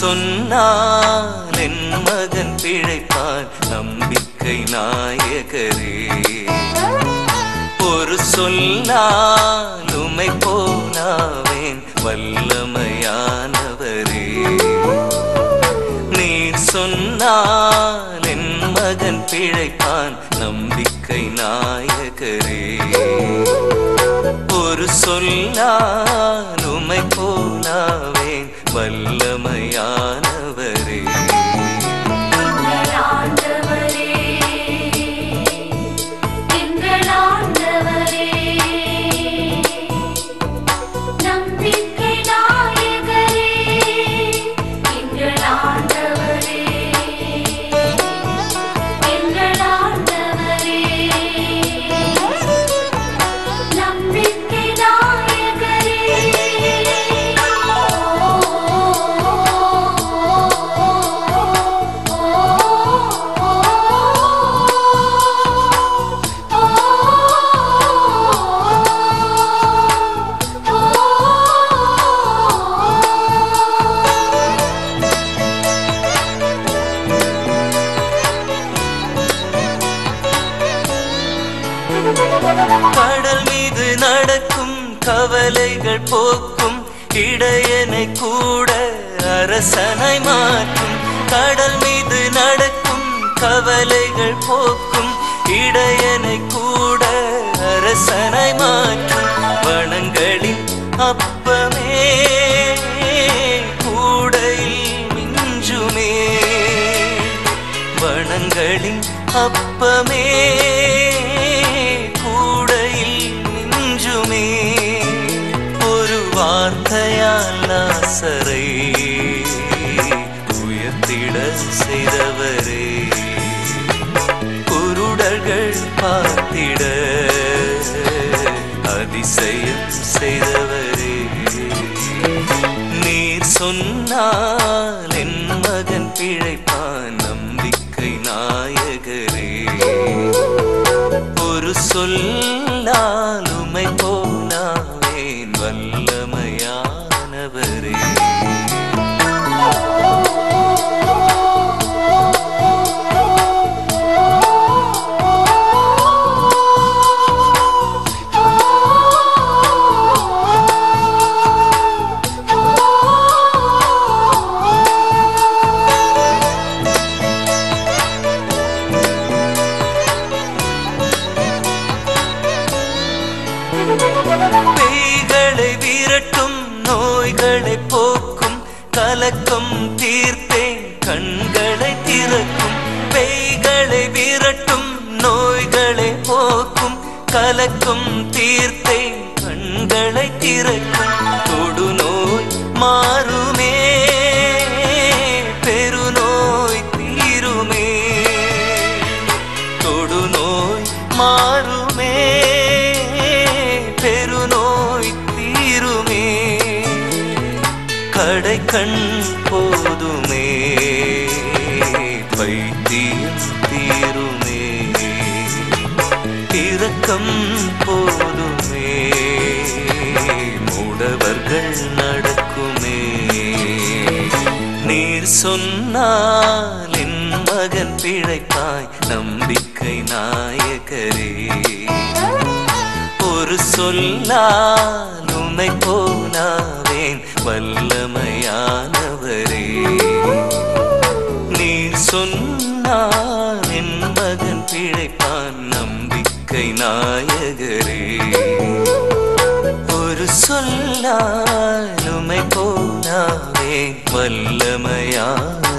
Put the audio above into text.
சொன்னால் என் மகன் பிழைப்பான் நம்பிக்கை நாயகரே ஒரு சொல்லால் உமை போனாவேன் வல்லமையானவரே நீர் சொன்னால் என் மகன் பிழைப்பான் நம்பிக்கை நாயகரே ஒரு சொல்லால் உமை போனாவேன் வல்லமையானவரே எங்கள் ஆண்டவரே எங்கள் ஆண்டவரே நம்பிக்கை நாயகரே எங்கள் ஆண்டவரே எங்கள் ஆண்டவரே நம்பிக்கை நாயகரே கடல் மீது நடக்கும் கவலைகள் போக்கும் இடையனை கூட அரசனை மாற்றும் கடல் மீது நடக்கும் கவலைகள் போக்கும் இடையனை கூட அரசனை மாற்றும் வனங்களின் அப்பமே கூடையில் மிஞ்சுமே வனங்களின் அப்பமே கூடையில் மிஞ்சுமே ஒரு வார்த்தையால் நாசரை உயர்த்திட செய்தவரே குருடர்கள் பார்த்திட அதிசயம் செய்தவரே நீர் சொன்னால் என் மகன் பிழைப்பான் நம்பிக்கை நாயகரே ஒரு சொல்லால் உமை போனாவேன் வல்லமையானவரே பேய்களை விரட்டும் நோய்களை போக்கும் கலக்கம் தீர்த்தேன் கண்களை திறக்கும் பேய்களை விரட்டும் நோய்களை போக்கும் கலக்கம் தீர்த்தேன் கண்களை திறக்கும் தொடு நோய் மாறுமே பெருநோய் தீருமே தொடுநோய் மாறுமே பெருநோய் தீருமே கடை கண் போதுமே பைத்தியம் தீருமே இரக்கம் போதுமே மூடவர்கள் நடக்குமே நீர் சொன்னால் என் மகன் பிழைப்பாய் நம்பிக்கை நாயகரே ஒரு சொல்லால் உமை போனாவேன் வல்லமையானவரே நீர் சொன்னால் என் மகன் பிழைப்பான் நம்பிக்கை நாயகரே ஒரு சொல்லால் உமை போனாவேன் வல்லமையானவரே